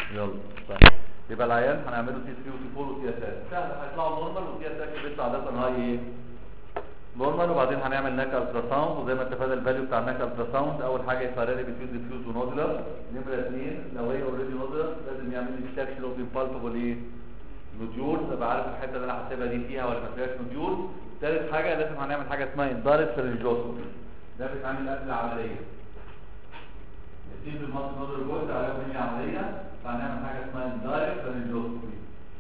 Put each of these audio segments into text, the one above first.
يلا طيب يبقى العيان هنعمله تي 3 وتي 4 وتي اس اس سهل هيطلعوا نورمال وتي اس اس بيطلع عاده هاي ايه نورمال وبعدين هنعمل ناك الترا ساوند وزي ما اتفقنا الفاليو بتاع الناك الترا ساوند اول حاجه يفرق لي بين ديفيوز ونودولار نمره اثنين لو هي اوريدي نودولار لازم يعمل لي ديتكشن اوف امبالبل ايه نوديول ابقى عارف الحته اللي انا هسيبها دي فيها ولا ما فيهاش نوديول ثالث حاجه لازم هنعمل حاجه اسمها اندارت سيرنجوسكوبي ده بيتعمل قبل العمليه يتم المصل نودر جزء على من العمليه فهنعمل حاجه اسمها اندارت سيرنجوسكوبي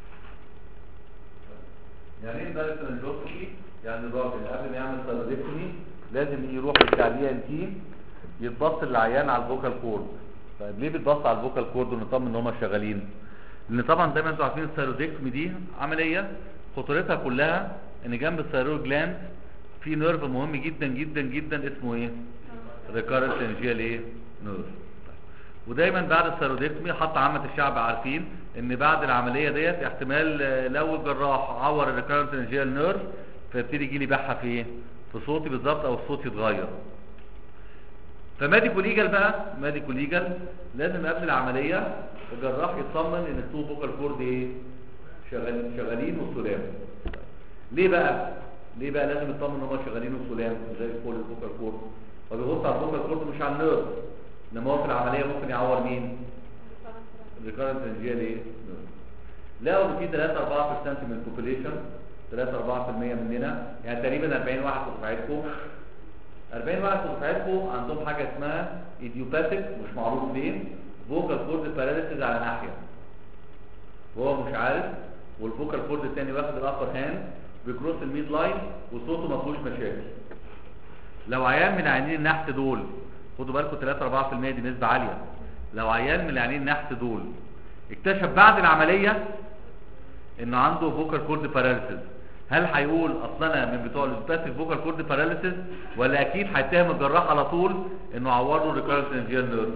يعني ايه اندارت سيرنجوسكوبي يعني الراجل قبل ما يعمل سيرودكتومي لازم يروح للتعليق انتي يتبص العيان على الفوكال كورد طيب ليه بيتبص على الفوكال كورد ونطمن ان هم شغالين لان طبعا زي ما انتم عارفين السيرودكتومي دي عمليه خطورتها كلها ان جنب الثيرويد جلاند في نيرف مهم جدا جدا جدا اسمه ايه ريكارنت انجيال ايه نيرف ودايما بعد السيرودكتومي حتى عامه الشعب عارفين ان بعد العمليه ديت احتمال آه، لو الجراح عور الريكارنت انجيال نيرف فيبتدي يجي لي بحه في ايه في صوتي بالظبط او الصوت يتغير فميديكو ليجال بقى ميديكو ليجال لازم قبل العمليه الجراح يطمن ان التو فوكال كورد ايه شغال شغالين وسلام ليه بقى ليه بقى لازم يطمن ان هم شغالين وسلام زي الفول الفوكال كورد فبيبص على الفوكال كورد مش على النيرف انما هو في العمليه ممكن يعور مين الريكارنت انجيال ايه لقوا ان في 3 4% من البوبوليشن 3 4% مننا يعني تقريبا 40 واحد في دفعتكم 40 واحد في دفعتكم عندهم حاجه اسمها ايديوباثيك مش معروف ليه فوكال كورد باراليسيس على ناحيه وهو مش عارف والفوكال كورد الثاني واخد الابر هاند بيكروس الميد لاين وصوته ما فيهوش مشاكل لو عيان من عيانين النحت دول خدوا بالكم 3 4% دي نسبه عاليه لو عيان من عيانين النحت دول اكتشف بعد العمليه انه عنده فوكال كورد باراليسيس هل هيقول اصل انا من بتوع الاسباسيك فوكال كورد باراليسيس ولا اكيد هيتهم الجراح على طول انه عور له ريكارنت انجيال نيرف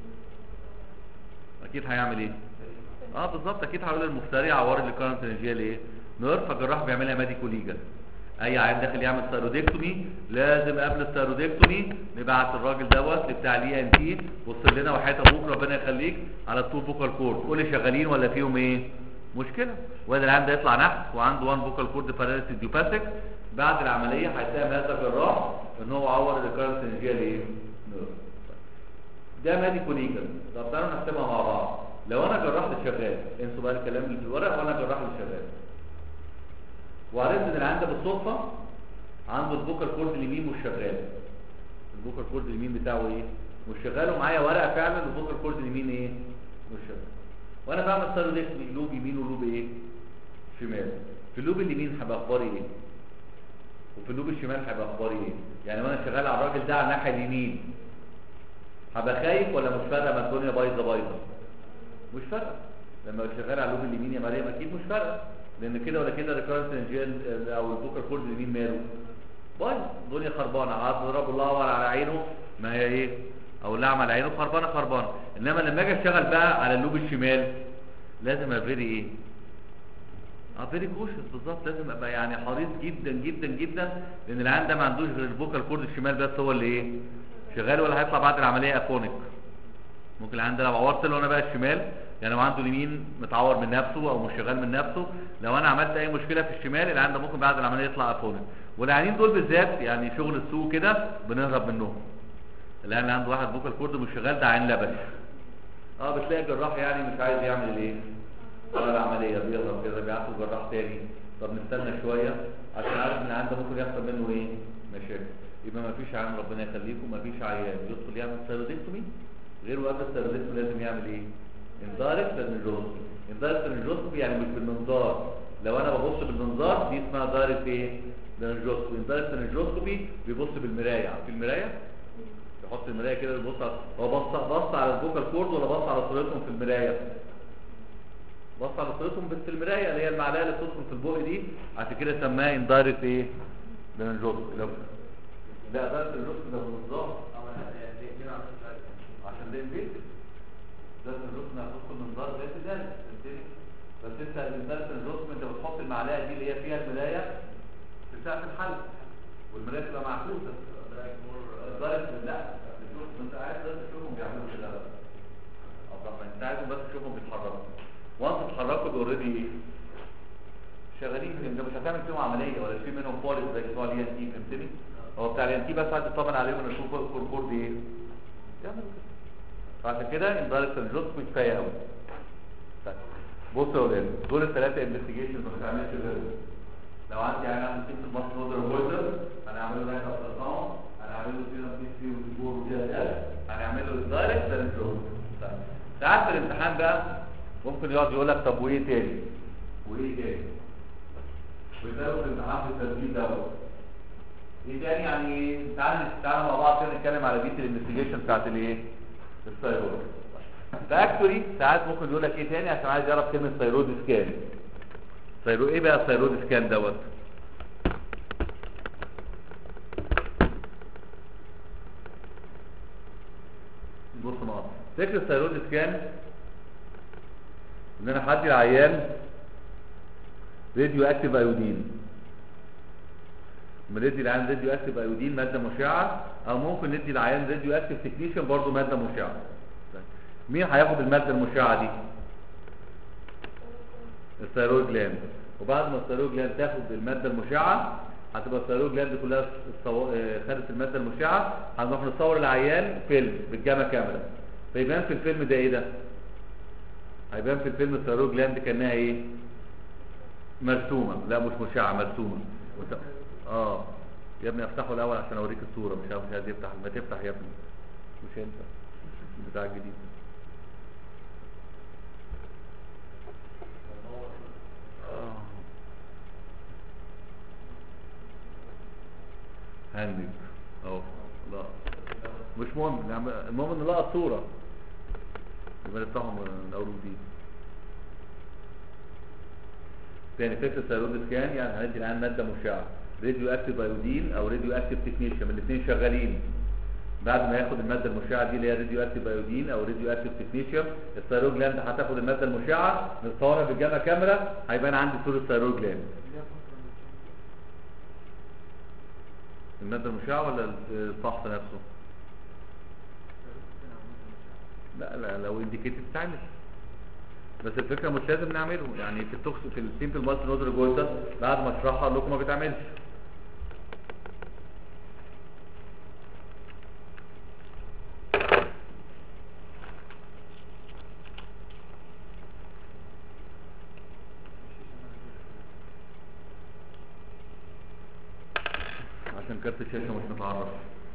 اكيد هيعمل ايه اه بالظبط اكيد هيقول المفتري عور لي كارنت انجيال ايه نيرف فالجراح بيعملها ميديكو ليجال اي عيان داخل يعمل ثيرودكتومي لازم قبل الثيرودكتومي نبعت الراجل دوت لبتاع الاي ان تي بص لنا وحياه ابوك ربنا يخليك على التو فوكال كورد قول لي شغالين ولا فيهم ايه مشكله ولا العيان ده يطلع نحت وعنده وان فوكال كورد باراليسيس ديوباثيك بعد العمليه هيتهم هذا الجراح ان هو عور الريكارنت انجيال ايه نيرف ده ميديكو ليجال طب تعالوا نحسبها مع بعض لو انا جراح اللي شغال انسوا بقى الكلام اللي في الورق وانا جراح اللي شغال وعرفت ان العيان ده بالصدفه عنده الفوكال كورد اليمين مش شغال الفوكال كورد اليمين بتاعه ايه مش شغال ومعايا ورقه فعلا الفوكال كورد اليمين ايه مش شغال وانا بعمل ثيرودكتومي لوب يمين ولوب ايه شمال في اللوب اليمين هيبقى اخباري ايه وفي اللوب الشمال هيبقى اخباري ايه يعني وانا شغال على الراجل ده على الناحيه اليمين هبقى خايف ولا مش فارقه ما الدنيا بايظه بايظه مش فارقه لما شغال على اللوب اليمين يا مريم اكيد مش فارقه لان كده ولا كده ريكارنت انجيل او البوكر كورد اليمين ماله بايظ الدنيا خربانه قعد ضرب الله على عينه ما هي ايه او اللي على عينه خربانه خربانه انما لما اجي اشتغل بقى على اللوب الشمال لازم افيري ايه اه فيري كوشس بالظبط لازم ابقى يعني حريص جدا جدا جدا لان العيان ده ما عندوش غير الفوكال كورد الشمال بس هو اللي ايه شغال ولا هيطلع بعد العمليه افونيك ممكن العيان ده لو عورت له انا بقى الشمال يعني لو عنده اليمين متعور من نفسه او مش شغال من نفسه لو انا عملت اي مشكله في الشمال العيان ده ممكن بعد العمليه يطلع افونيك والعيانين دول بالذات يعني شغل السوق كده بنهرب منهم العيان اللي عنده واحد فوكال كورد مش شغال ده عين لبن اه بتلاقي الجراح يعني مش عايز يعمل الايه ولا العمليه بيهرب كده بيعطوا جراح تاني طب نستنى شويه عشان عارف ان العيان ده ممكن يحصل منه ايه مشاكل يبقى ما فيش عيان ربنا يخليكم ما فيش عيان يدخل يعمل ثيرودكتومي غير وقت الثيرودكتومي لازم يعمل ايه انداركت للنجوسكوبي انداركت للنجوسكوبي يعني مش بالمنظار لو انا ببص بالمنظار دي اسمها دايركت ايه للنجوسكوبي انداركت للنجوسكوبي بيبص بالمرايه عارفين المرايه يحط المرايه كده يبص على- هو بص بص على الفوكال كورد ولا بص على صورتهم في المرايه بص على صورتهم في المرايه اللي هي المعلقه اللي بتدخل في البق دي عشان كده سماها اندايركت ايه للنجوسكوبي لو لا دايركت للنجوسكوبي ده بالنظار عشان ده البيت درس الركن هتدخل من ظهر زي ذلك فهمتني بس انت درس الركن انت بتحط المعلقه دي اللي هي فيها المرايه في سقف الحلق والمرايه تبقى معكوسه درس لا بتشوف انت عايز درس تشوفهم بيعملوا كده طب ما انت عايزهم بس تشوفهم بيتحركوا وانس اتحركوا اوريدي ايه شغالين في انت مش هتعمل فيهم عمليه ولا في منهم بوليس زي بتوع الان تي فهمتني هو بتاع الان تي بس عايز تطمن عليهم ان اشوف الكوركور دي ايه يعمل كده فعشان كده اندايركت انجوسكوبي كفايه قوي طيب بصوا يا ولاد دول الثلاثه انفستيجيشنز ما بتعملش غيرهم لو عندي عين عامل سيمت المصر نودر وولتر هنعمل له رايت ابترساوند هنعمل له سيرم بي سي وسبور وجي اس هنعمل له دايركت انجوسكوبي طيب ساعات في الامتحان بقى ممكن يقعد يقول لك طب وايه تاني وايه تاني ويسألوا في الامتحان في التسجيل دوت ايه تاني يعني تعالى تعالى مع بعض كده نتكلم على بيت الانفستيجيشن بتاعت الايه الثايرويد فاكتوري ساعات ممكن يقول لك ايه تاني عشان عايز يعرف كلمه ثايرويد سكان ثايرويد ايه بقى الثايرويد سكان دوت بص نقط فكره الثايرويد سكان ان انا هدي العيان راديو اكتيف ايودين ندي العيان راديو اكتيف ايودين ماده مشعه او ممكن ندي العيان راديو اكتيف تكنيشن برضه ماده مشعه مين هياخد الماده المشعه دي الثيرويد جلاند وبعد ما الثيرويد جلاند تاخد الماده المشعه هتبقى الثيرويد جلاند كلها صو... آه، خدت الماده المشعه هنروح نصور العيان فيلم بالجاما كاميرا فيبان في الفيلم ده ايه ده هيبان في الفيلم الثيرويد جلاند كانها ايه مرسومه لا مش مشعه مرسومه وت... اه يا ابني افتحه الاول عشان اوريك الصوره مش عارف مش عايز يفتح ما تفتح يا ابني مش انت بتاع الجديد آه. هنج اهو لا مش مهم نعم- المهم ان نلاقي الصوره يبقى نفتحهم من اول وجديد تاني فكره الثيرويد سكان يعني هندي الان ماده مشعه راديو اكتيف ايودين او راديو اكتيف تكنيشن الاثنين شغالين بعد ما ياخد الماده المشعه دي اللي هي راديو اكتيف ايودين او راديو اكتيف تكنيشن الثيرويد جلاند هتاخد الماده المشعه نصورها بالجاما كاميرا هيبان عندي صوره الثيرويد جلاند الماده المشعه ولا الفحص نفسه لا لا لو انديكيتد تعمل بس الفكره مش لازم نعمله يعني في التوكس في السيمبل مالتي نودر جولدر بعد ما اشرحها اقول لكم ما بيتعملش عشان كارت الشاشه مش متعرف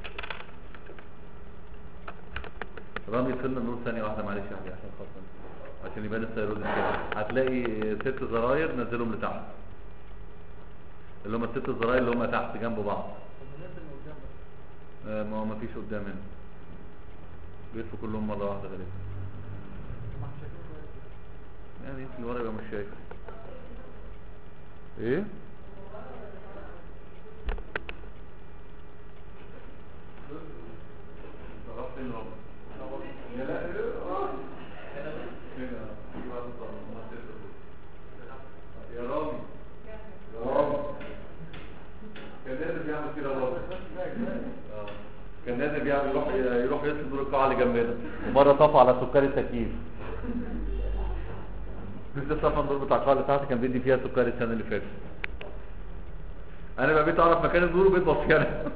رامي فيلم النور ثانيه واحده معلش يا حبيبي عشان خاطر عشان يبان الثيرويد كده هتلاقي ست زراير نزلهم لتحت اللي هم الست زراير اللي هم تحت جنب بعض آه ما هو ما فيش قدام هنا بيلفوا كلهم مره واحده غالبا يعني اللي ورا يبقى مش شايف ايه يا رامي يا رامي كان لازم يعمل كده برضه آه. كان لازم يعمل يروح يروح يصل دور القاعه اللي جنبنا ومره طفى على سكري التكييف لسه طفى الدور بتاع القاعه اللي تحت كان بيدي فيها سكري السنه اللي فاتت انا بقى بقيت اعرف مكان الدور وبقيت بصفي انا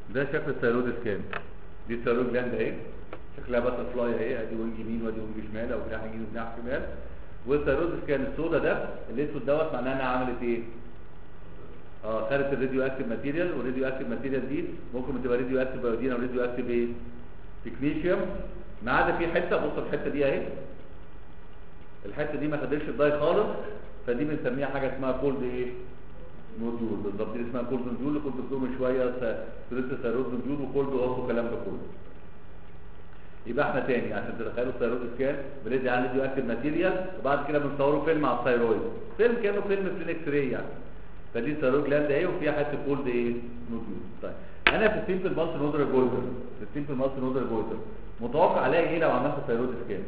ده شكل الثيرويد سكان دي الثيرويد جلاند اهي شكلها بس فلاي اهي ادي وينج يمين وادي وينج شمال او جناح يمين وجناح شمال والثيرويد سكان السودا ده الاسود دوت معناها انها عملت ايه؟ اه خدت الراديو اكتيف ماتيريال والراديو اكتيف ماتيريال دي ممكن تبقى راديو اكتيف بايودين او راديو اكتيف ايه؟ تكنيشيوم ما عدا في حته بص الحته دي اهي الحته دي ما خدتش الداي خالص فدي بنسميها حاجه اسمها كولد ايه؟ نوديول بالظبط دي اسمها كولد نوديول اللي كنت بتقول من شويه ثلاثه ثيرويد نوديول وكولد اوف والكلام ده كله يبقى احنا تاني عشان تتخيلوا الثيرويد سكان بندي على راديو اكتيف ماتيريال وبعد كده بنصوره فيلم على الثيرويد فيلم كانه فيلم في الاكس راي يعني فدي ثيرويد جلاند اهي وفيها حته كولد ايه نوديول طيب انا في السيمبل بالس نودر جولدر في السيمبل بالس نودر جولدر متوقع الاقي ايه لو عملت ثيرويد سكان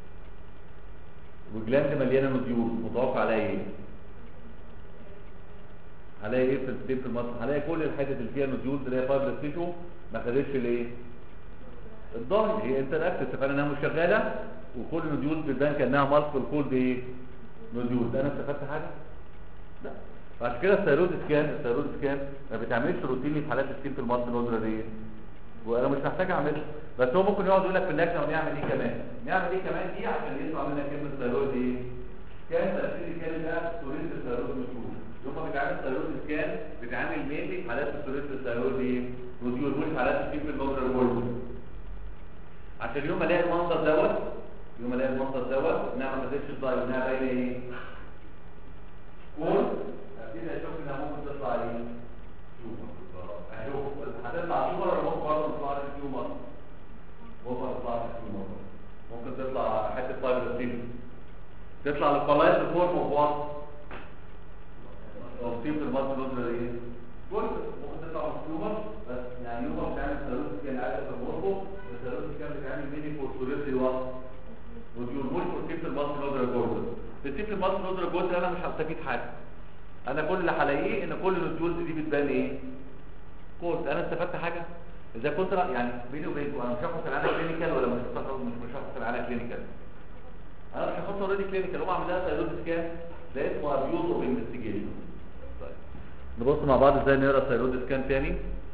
وجلاند مليانه نوديول متوقع الاقي ايه هلاقي ايه في السيمبل بالس هلاقي كل الحتت اللي فيها نوديول اللي هي فايبرس تيشو ما خدتش الايه الضغط هي انت الاكتف اتفقنا انها مش شغاله وكل نوديول بتبان كانها مالتيبل كولد ايه نوديول ده انا استفدت حاجه لا فعشان كده الثيرويد سكان الثيرويد سكان ما بتعملش روتيني في حالات السيمبل مالتي نودولار ايه وانا مش محتاج اعملها بس هو ممكن يقعد يقول لك في اللجنه ونعمل ايه كمان نعمل ايه كمان دي عشان يطلع منها كلمه ثيرويد ايه كان تاثير الكلمه ده سوريت الثيرويد مشهور يوم ما بيتعمل ثيرويد سكان بيتعمل مينلي في حالات السوريت الثيرويد ايه نوديول مش في حالات السيمبل نودولار جولد عشان يوم ما الاقي المنظر دوت يوم ما الاقي المنظر دوت انها ما خدتش الضايل انها باينه ايه كون ابتدي اشوف انها ممكن تطلع ايه تيومر اشوف هتطلع تيومر ولا ممكن برضه تطلع لي تيومر ممكن تطلع لي تيومر ممكن تطلع حته فايبر تطلع للفلايز فورم اوف وات اوف تيم في المالتي نودولار ايه جزء ممكن تطلع من تيومر بس يعني يوم بتعمل ثيرويد كان عادة في المورفو الثيرويد كان بتعمل ميني فوسفوريسي وات وديورمول في المالتي نودولار جولد في التيم في المالتي نودولار جولد انا مش هستفيد حاجه انا كل اللي هلاقيه ان كل النوديولز دي بتبان ايه كولد انا استفدت حاجه اذا كنت رأ- يعني بيني وبينكم انا مش هاخد العينه كلينيكال ولا مش هاخد مش مش هاخد العينه كلينيكال انا مش هاخد اوريدي كلينيكال هم عامل لها ثيرويد سكان ده اسمه ابيوز اوف انفستيجيشن طيب نبص مع بعض ازاي نقرا ثيرويد سكان تاني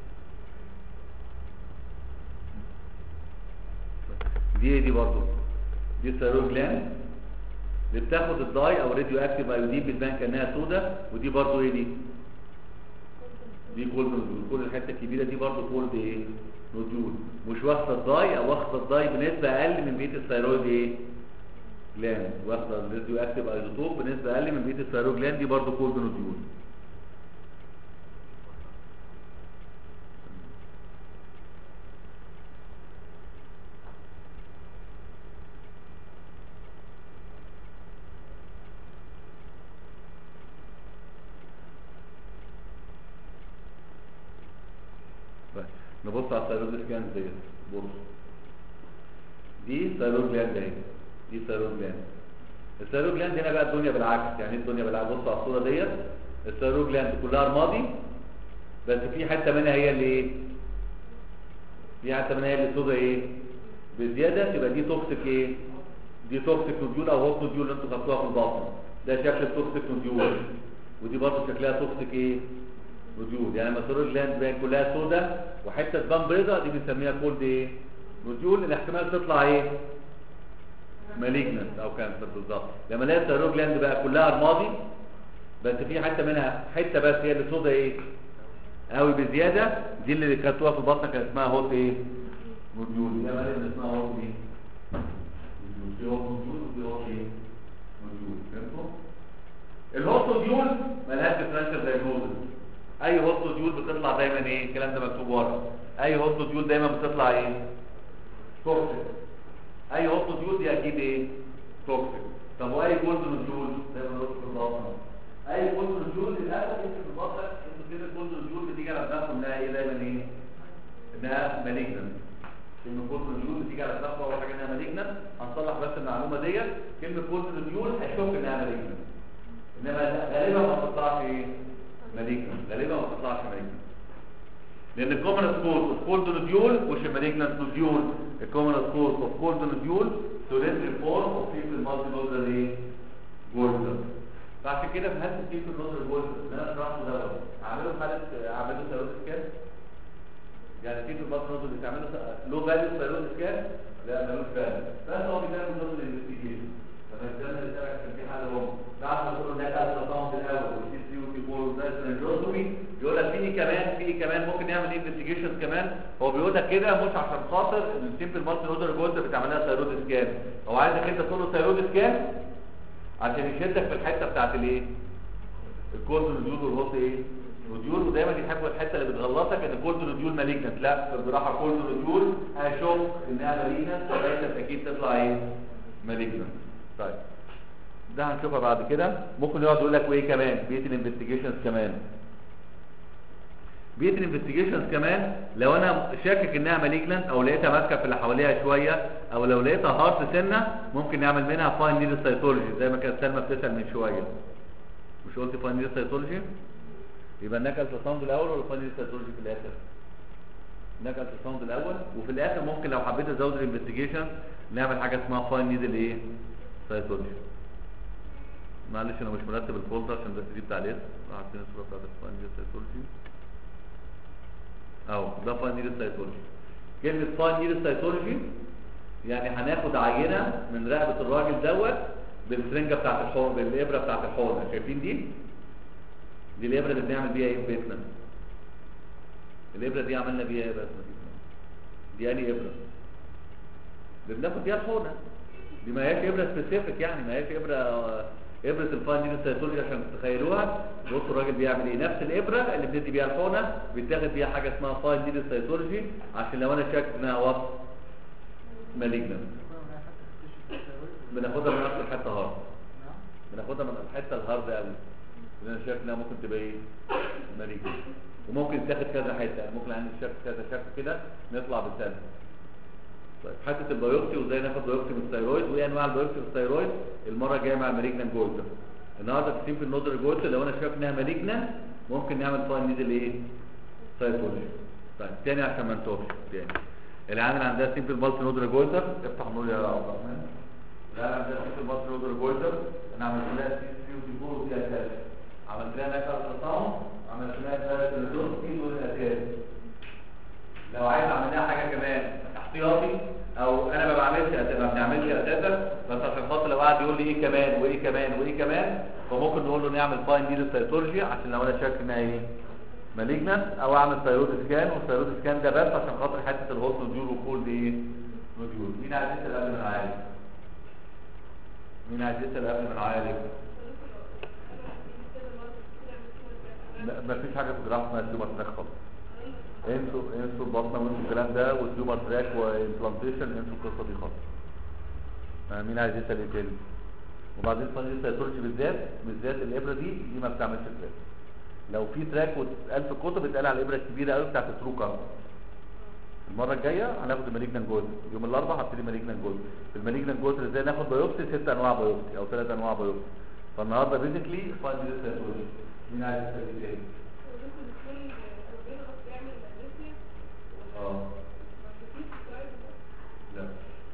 دي ايه دي برضو دي الثيرويد جلاند اللي بتاخد الداي او راديو اكتيف ايودين بتبان كانها سودا ودي برضو ايه دي دي كولد نودول كل الحته الكبيره دي برضو كولد ايه نودول مش واخده الداي او واخده الداي بنسبه اقل من بقيه الثيرويد ايه جلاند واخده الراديو اكتيف ايزوتوب بنسبه اقل من بقيه الثيرويد جلاند دي برضو كولد نودول طيب نبص على الثيرويد سكان ديت بص دي ثيرويد جلاند اهي دي ثيرويد جلاند الثيرويد جلاند هنا بقى الدنيا بالعكس يعني ايه الدنيا بالعكس بص على الصوره ديت الثيرويد جلاند كلها رمادي بس في حته منها هي اللي ايه في حته منها هي اللي سودا ايه بزياده تبقى دي توكسيك ايه دي توكسيك نوديول او هوت نوديول اللي انتوا خدتوها في البطن ده شكل التوكسيك نوديول ودي برضه شكلها توكسيك ايه نوديول يعني الثيرويد جلاند باين كلها سودا وحته دم بيضاء دي بنسميها كولد ايه نوديول الاحتمال تطلع ايه مالجنت او كانسر بالظبط لما الاقي الثيرويد جلاند بقى كلها رمادي بس في حته منها حته بس هي اللي سودا ايه قوي بزياده دي اللي كانت في البطن كان اسمها هوت ايه نوديول دي بقى اللي اسمها هوت ايه نوديول في هوت نوديول وفي هوت ايه نوديول فهمتوا الهوت نوديول ملهاش ديفرنشال دايجنوزس اي هوت نوديول بتطلع دايما ايه الكلام ده مكتوب ورا اي هوت نوديول دايما بتطلع ايه توكسيك اي هوت نوديول دي اكيد ايه توكسيك طب واي جولد نوديول دايما نقول في البطن اي جولد نوديول للاسف انت في البطن انت كده الجولد نوديول بتيجي على الضغط انها ايه دايما ايه انها مالجنت كلمة جولد نوديول بتيجي على الضغط اول حاجه انها مالجنت هنصلح بس المعلومه ديت كلمه جولد نوديول هشك انها مالجنت انما غالبا ما بتطلعش ايه مالجنت غالبا ما بتطلعش مالجنت لان الكومنس كوز اوف كولد نوديول مش المالجنت نوديول الكومنس كوز اوف كولد نوديول سوليدري فورم اوف فيبل مالتي نودر ايه جولد فعشان كده في هذه الفيبل نودر جولد اللي انا شرحته دوت اعمله في حاله اعمله ثيرويد سكان يعني في في البطن نودل اللي تعمله له فاليو ثايرويد سكان لا ملوش فاليو بس هو بيعمل نودل انفستيجيشن لما الزمن اللي سابق كان في حاله هم بعد ما تقول انك عايز تطعم الاول والسي 3 والسي 4 والنيتروزومي يقول لك في كمان في كمان ممكن نعمل انفستيجيشن كمان هو بيقول لك كده مش عشان خاطر السيمبل مالتي نودل جولد بتعملها ثايرويد سكان هو عايزك انت تقول له ثايرويد سكان عشان يشدك في الحته بتاعت الايه الكولد روديول والهوت ايه روديول ودايما يحبوا الحته اللي بتغلطك ان الكولد روديول مالجنت لا في الجراحه كولد روديول هشوف انها مالجنت فليست اكيد تطلع ايه مالجنت طيب ده هنشوفها بعد كده ممكن يقعد يقول لك وايه كمان بيت الانفستيجيشنز كمان بيت الانفستيجيشنز كمان لو انا شاكك انها مالجنت او لقيتها ماسكه في اللي حواليها شويه او لو لقيتها هارت سنه ممكن نعمل منها فاين نيدل سيتولوجي زي ما كانت سلمى بتسال من شويه مش قلت فاين نيدل سيتولوجي يبقى النكال التساوند الاول ولا فاين نيدل سيتولوجي في الاخر نكال التساوند الاول وفي الاخر ممكن لو حبيت ازود الانفستيجيشن نعمل حاجه اسمها فاين نيدل ايه سيتولوجي معلش انا مش مرتب الفولدر عشان ده دي بتاع الاسم عارفين الصوره بتاعت الفاين نيدل سيتولوجي اهو ده فاين نيدل سيتولوجي كلمه فاين نيدل سيتولوجي يعني هناخد عينه من رقبه الراجل دوت بالسرنجه بتاعت الحقن بالابره بتاعت الحقن شايفين دي دي الابره اللي بنعمل بيها ايه في بيتنا الابره دي عملنا بيها ايه بس دي انهي ابره اللي بناخد بيها الحقنه دي ما هياش ابره سبيسيفيك يعني ما هياش ابره ابره الفاين دي السيتولوجي عشان تتخيلوها بصوا الراجل بيعمل ايه نفس الابره اللي بندي بيها الحقنه بيتاخد بيها حاجه اسمها فاين دي السيتولوجي عشان لو انا شاك انها وصف مالجنت بناخدها من نفس الحته هارد بناخدها من الحته الهارد قوي اللي انا شايف انها ممكن تبقى ايه مالجنت وممكن تاخد كذا حته يعني ممكن عندي شكل كذا شكل كده نطلع بالسلب طيب حته البيوبسي وازاي ناخد بيوبسي من الثايرويد وايه انواع البيوبسي من الثايرويد المره الجايه مع المالجنان جولد النهارده في سيمبل نودر جولد لو انا شايف انها مالجنان ممكن نعمل فاين نيدل ايه سايتولوجي طيب تاني عشان ما نتوهش تاني العيان اللي عندها سيمبل مالتي نودر جولتر افتح النور يا عبد الرحمن العيان اللي عندها سيمبل مالتي نودر جولتر انا عملت لها سي 3 وسي 4 وسي اساس عملت لها نكال التصاوم عملت لها ثلاث الدوز في دول الاساس لو عايز اعمل لها حاجه كمان احتياطي او انا ما بعملش أساسا ما بنعملش اساسا بس عشان خاطر لو قعد يقول لي ايه كمان وايه كمان وايه كمان فممكن نقول له نعمل فاين نيدل سيتولوجي عشان لو انا شاك انها ايه مالجنت او اعمل ثايرويد سكان والثايرويد سكان ده بس عشان خاطر حته الهوست نوديول وكول دي ايه نوديول مين عايز يسال قبل ما نعالج مين عايز يسال قبل ما نعالج لا مفيش حاجه في جراحه اسمها تيومر تراك خالص انسوا انسوا البطنه وانسوا الكلام ده والتيومر تراك وامبلانتيشن انسوا القصه دي خالص آه، مين عايز يسال ايه تاني وبعدين فانيل السيتولوجي بالذات بالذات الابره دي دي ما بتعملش تراك لو في تراك واتقال في الكتب اتقال على الابره الكبيره قوي بتاعت الترو كارب المره الجايه هناخد المالجنان جولد يوم الاربعاء هبتدي مالجنان جولد في المالجنان جولد ازاي ناخد بايوبسي ست انواع بايوبسي او ثلاث انواع بايوبسي فالنهارده بيزيكلي فاينل السيتولوجي مين عايز يسال ايه تاني اه لا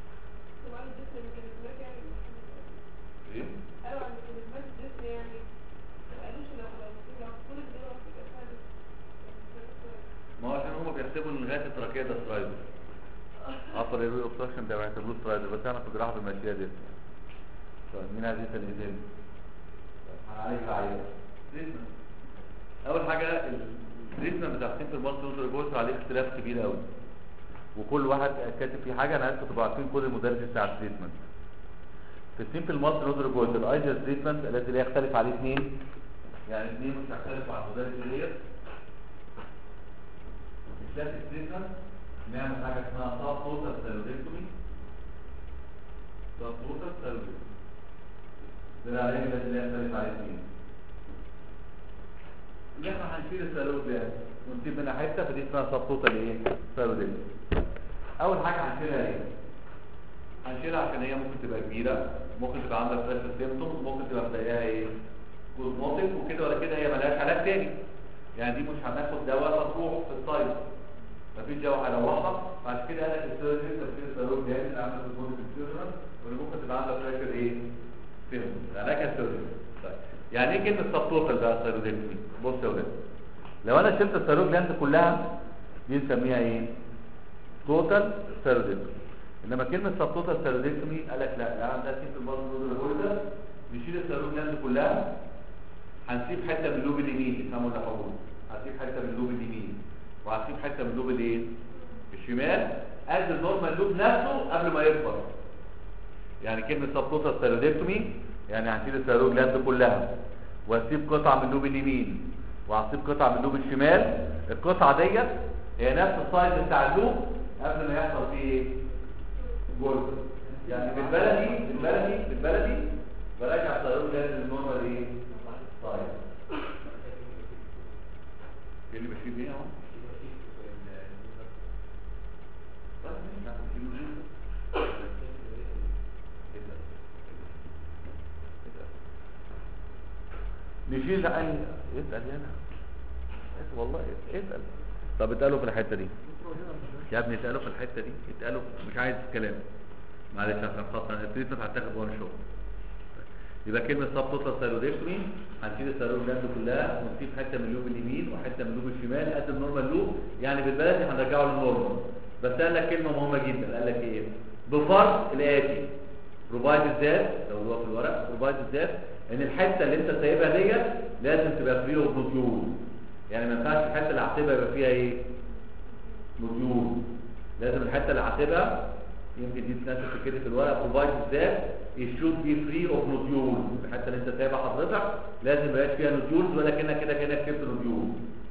ايه ما هو عشان هم بيحسبوا ان لغايه التراكيه ده سترايدر ابر ايروي اوبستراكشن ده بيعتبروه سترايدر بس انا في جراحه بالماشيه دي طيب مين عايز يسال ايه تاني؟ هنعالج العيان اول حاجه التريتمنت بتاع السيمبل مالتي نودر جوز عليه اختلاف كبير قوي وكل واحد كاتب فيه حاجه انا عايزكم تبقوا عارفين كل المدرج بتاع التريتمنت في السيمبل مالتي نودر جوز الايديال تريتمنت الذي لا يختلف عليه اثنين يعني اثنين مش هيختلفوا عن المدرج ديت الكلاسيك تريتمنت نعمل حاجه اسمها ساب توتال سيرودكتومي ساب توتال سيرودكتومي ده العلاج الذي لا يختلف عليه اثنين اللي احنا هنشيل السالوت ده ونسيب منها حته فدي اسمها سب توتال ايه سالوت اول حاجه هنشيلها ايه هنشيلها عشان هي ممكن تبقى كبيره ممكن تبقى عندها فريش سيمبتومز ممكن تبقى مضايقاها ايه كوزموتيك وكده ولا كده هي ملهاش علاج تاني يعني دي مش هناخد دواء مطروح في السايد مفيش دواء هنوحها عشان كده انا السيرجن تفسير السالوت ده اللي عامل كوزموتيك سيرجن واللي ممكن تبقى عندها فريش ايه سيمبتومز علاجها السيرجن طيب يعني ايه كلمه سب توتال بقى السيرودكتومي بص يا ولاد لو انا شلت الثيرويد جلاند كلها دي نسميها ايه توتال ستيرودكتومي انما كلمه سب توتال ستيرودكتومي قال لك لا العالم ده في البلد ده نشيل السيروم جلاند كلها هنسيب حته من اللوب اليمين تفهموا اللي هقوله هنسيب حته من اللوب اليمين وهنسيب حته من اللوب الايه الشمال قد النورمال لوب نفسه قبل ما يكبر يعني كلمه سب توتال ستيرودكتومي يعني هنشيل السيروم جلاند كلها وهسيب قطعه من اللوب اليمين وهسيب قطعه من اللوب الشمال القطعه ديت هي نفس السايز بتاع اللوب قبل ما يحصل فيه ايه جولد يعني بالبلدي بالبلدي بالبلدي براجع الطيرون لازم النورمال ايه طيب ايه اللي بشيل ايه اهو طيب ماشي، ناخد كيلو زيت. إيه ده؟ إيه ده؟ نشيل اي اسال هنا اسال والله اسال طب اتقالوا في الحته دي يا ابني اتقالوا في الحته دي اتقالوا مش عايز كلام معلش عشان خاطر انا ابتديت هتاخد وانا شغل يبقى كلمه سب توتال ثايرودكتومي هنشيل الثايرود جلاند كلها ونسيب حته من اللوب اليمين وحته من اللوب الشمال قد النورمال لوب يعني بالبلدي هنرجعه للنورمال بس قال لك كلمه مهمه جدا قال لك ايه بفرض الاتي بروفايد الذات لو هو في الورق بروفايد الذات ان الحته اللي انت سايبها ديت لازم تبقى فري اوف نوديول يعني ما ينفعش الحته اللي هتسيبها يبقى فيها ايه نوديول لازم الحته اللي هتسيبها يمكن دي تناسب في كده في الورق بروفايد الذات الشوت بي فري اوف نوديول الحته اللي انت سايبها حضرتك لازم ما يبقاش فيها نوديول ولا كانك كده كده كتبت نوديول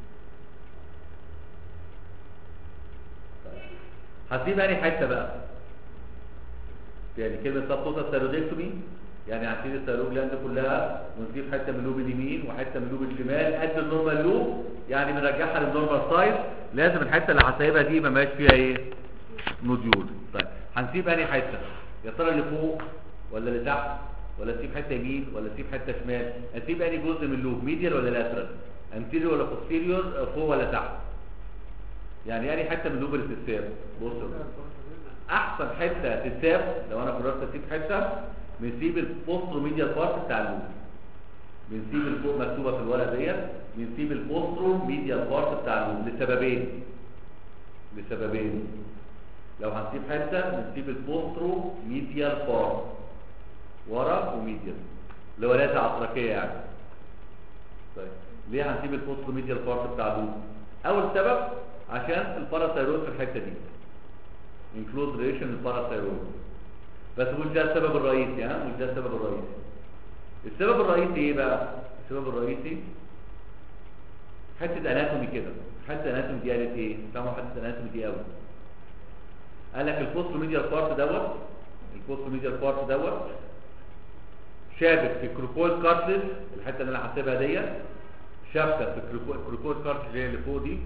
هتسيب انهي حته بقى يعني كلمه سب توتال ثيرودكتومي يعني هنشيل الثيرويد جلاند كلها ونسيب حته من اللوب اليمين وحته من اللوب الشمال قد النورمال لوب يعني بنرجعها للنورمال سايز لازم الحته اللي هسيبها دي ما بقاش فيها ايه نوديول طيب هنسيب انهي حته يا ترى اللي فوق ولا اللي تحت ولا اسيب حته يمين ولا اسيب حته شمال اسيب انهي جزء من اللوب ميديال ولا لاترال انتيريور ولا بوستيريور فوق ولا تحت يعني انهي حته من اللوب اللي تتساب بصوا احسن حته تتساب لو انا قررت اسيب حته بنسيب البوسترو ميديال بارت بتاع اللوب بنسيب الفوق مكتوبه في الورقه ديت بنسيب البوسترو ميديال بارت بتاع اللوب لسببين لسببين لو هنسيب حته بنسيب البوسترو ميديال بارت ورا وميديال اللي هو لازق عطركيه يعني طيب ليه هنسيب البوسترو ميديال بارت بتاع اللوب اول سبب عشان الباراثايرويد في الحته دي انكلود ريليشن الباراثايرويد بس مش ده السبب الرئيسي ها مش ده السبب الرئيسي السبب الرئيسي ايه بقى السبب الرئيسي حته اناتومي كده حته اناتومي دي قالت ايه سامعوا حته اناتومي دي قوي قال لك البوست ميديال بارت دوت البوست ميديال بارت دوت شابك في كروكويد كارتلج الحته اللي انا حاسبها ديت شابكه في كروكويد كارتلج اللي هي اللي فوق دي